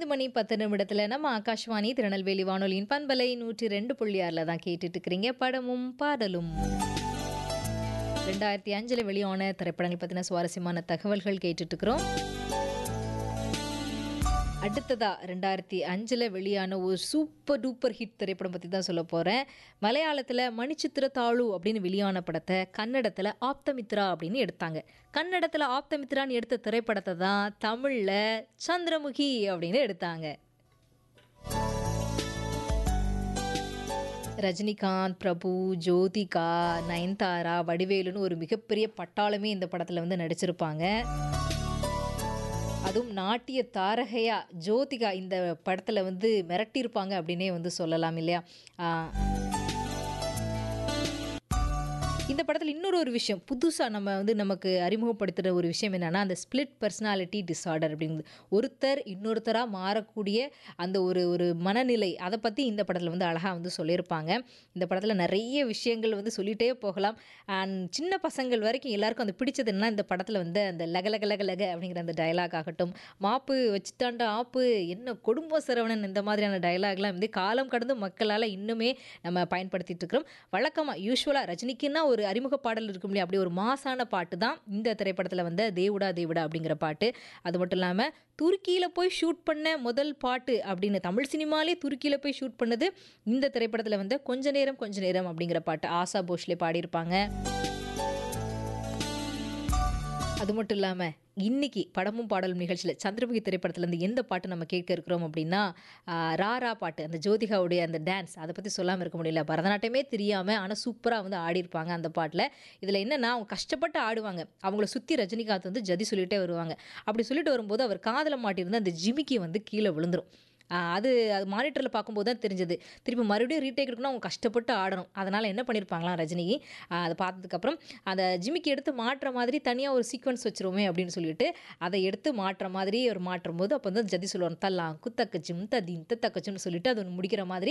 மணி பத்து நிமிடத்தில் நம்ம ஆகாஷ்வாணி திருநெல்வேலி வானொலியின் பண்பலை நூற்றி ரெண்டு புள்ளி ஆறில் தான் கேட்டுட்டு இருக்கிறீங்க படமும் பாடலும் ரெண்டாயிரத்தி அஞ்சில் வெளியான திரைப்படங்கள் பற்றின சுவாரஸ்யமான தகவல்கள் கேட்டுட்டு இருக்கிறோம் அடுத்ததா ரெண்டாயிரத்தி அஞ்சில் வெளியான ஒரு சூப்பர் டூப்பர் ஹிட் திரைப்படம் பற்றி தான் சொல்ல போகிறேன் மலையாளத்தில் மணிச்சித்திர தாளு அப்படின்னு வெளியான படத்தை கன்னடத்தில் ஆப்தமித்ரா அப்படின்னு எடுத்தாங்க கன்னடத்தில் ஆப்தமித்ரான்னு எடுத்த திரைப்படத்தை தான் தமிழில் சந்திரமுகி அப்படின்னு எடுத்தாங்க ரஜினிகாந்த் பிரபு ஜோதிகா நயன்தாரா வடிவேலுன்னு ஒரு மிகப்பெரிய பட்டாளமே இந்த படத்தில் வந்து நடிச்சிருப்பாங்க அதுவும் நாட்டிய தாரகையா ஜோதிகா இந்த படத்தில் வந்து மிரட்டியிருப்பாங்க அப்படின்னே வந்து சொல்லலாம் இல்லையா ஆஹ் இந்த படத்தில் இன்னொரு ஒரு விஷயம் புதுசாக நம்ம வந்து நமக்கு அறிமுகப்படுத்துகிற ஒரு விஷயம் என்னென்னா அந்த ஸ்பிளிட் பர்சனாலிட்டி டிஸார்டர் அப்படிங்கிறது ஒருத்தர் இன்னொருத்தராக மாறக்கூடிய அந்த ஒரு ஒரு மனநிலை அதை பற்றி இந்த படத்தில் வந்து அழகாக வந்து சொல்லியிருப்பாங்க இந்த படத்தில் நிறைய விஷயங்கள் வந்து சொல்லிகிட்டே போகலாம் அண்ட் சின்ன பசங்கள் வரைக்கும் எல்லாருக்கும் அந்த பிடிச்சது என்னன்னா இந்த படத்தில் வந்து அந்த லக லக லக லக அப்படிங்கிற அந்த டயலாக் ஆகட்டும் மாப்பு வச்சுட்டாண்டா ஆப்பு என்ன குடும்ப சரவணன் இந்த மாதிரியான டயலாக்லாம் வந்து காலம் கடந்து மக்களால் இன்னுமே நம்ம பயன்படுத்திட்டு இருக்கிறோம் வழக்கமாக யூஸ்வலாக ரஜினிக்குன்னா ஒரு அறிமுக பாடல் இருக்கும் இல்லையா அப்படி ஒரு மாசான பாட்டு தான் இந்த திரைப்படத்தில் வந்த தேவுடா தேவுடா அப்படிங்கிற பாட்டு அது மட்டும் இல்லாமல் துருக்கியில் போய் ஷூட் பண்ண முதல் பாட்டு அப்படின்னு தமிழ் சினிமாலே துருக்கியில் போய் ஷூட் பண்ணது இந்த திரைப்படத்தில் வந்து கொஞ்ச நேரம் கொஞ்ச நேரம் அப்படிங்கிற பாட்டு ஆசா போஸ்லே பாடியிருப்பாங்க அது மட்டும் இல்லாமல் இன்னைக்கு படமும் பாடலும் நிகழ்ச்சியில் சந்திரமுகி திரைப்படத்துலேருந்து எந்த பாட்டு நம்ம கேட்க இருக்கிறோம் அப்படின்னா ஆஹ், ராரா பாட்டு அந்த ஜோதிகாவுடைய அந்த டான்ஸ் அதை பற்றி சொல்லாமல் இருக்க முடியல பரதநாட்டியமே தெரியாமல் ஆனால் சூப்பராக வந்து ஆடியிருப்பாங்க அந்த பாட்டில் இதில் என்னென்னா அவங்க கஷ்டப்பட்டு ஆடுவாங்க அவங்கள சுற்றி ரஜினிகாந்த் வந்து ஜதி சொல்லிகிட்டே வருவாங்க அப்படி சொல்லிட்டு வரும்போது அவர் காதில் மாட்டியிருந்த அந்த ஜிமிக்கி வந்து கீழே விழுந்துரும் ஆஹ் அது அது மானிட்டரில் பார்க்கும்போது தான் தெரிஞ்சது திருப்பி மறுபடியும் ரீடேக் எடுக்கணும் அவங்க கஷ்டப்பட்டு ஆடணும் அதனால் என்ன பண்ணியிருப்பாங்களாம் ரஜினி ஆஹ் அதை பார்த்ததுக்கப்புறம் அந்த ஜிமிக்கி எடுத்து மாட்டுற மாதிரி தனியாக ஒரு சீக்வன்ஸ் வச்சிருவோமே அப்படின்னு சொல்லிட்டு அதை எடுத்து மாட்டுற மாதிரி ஒரு மாற்றும் போது அப்போ வந்து ஜதி சொல்லுவாங்க தல்லாம் குத்தக்கச்சும் ததின் தக்கச்சும்னு சொல்லிட்டு அது ஒன்று முடிக்கிற மாதிரி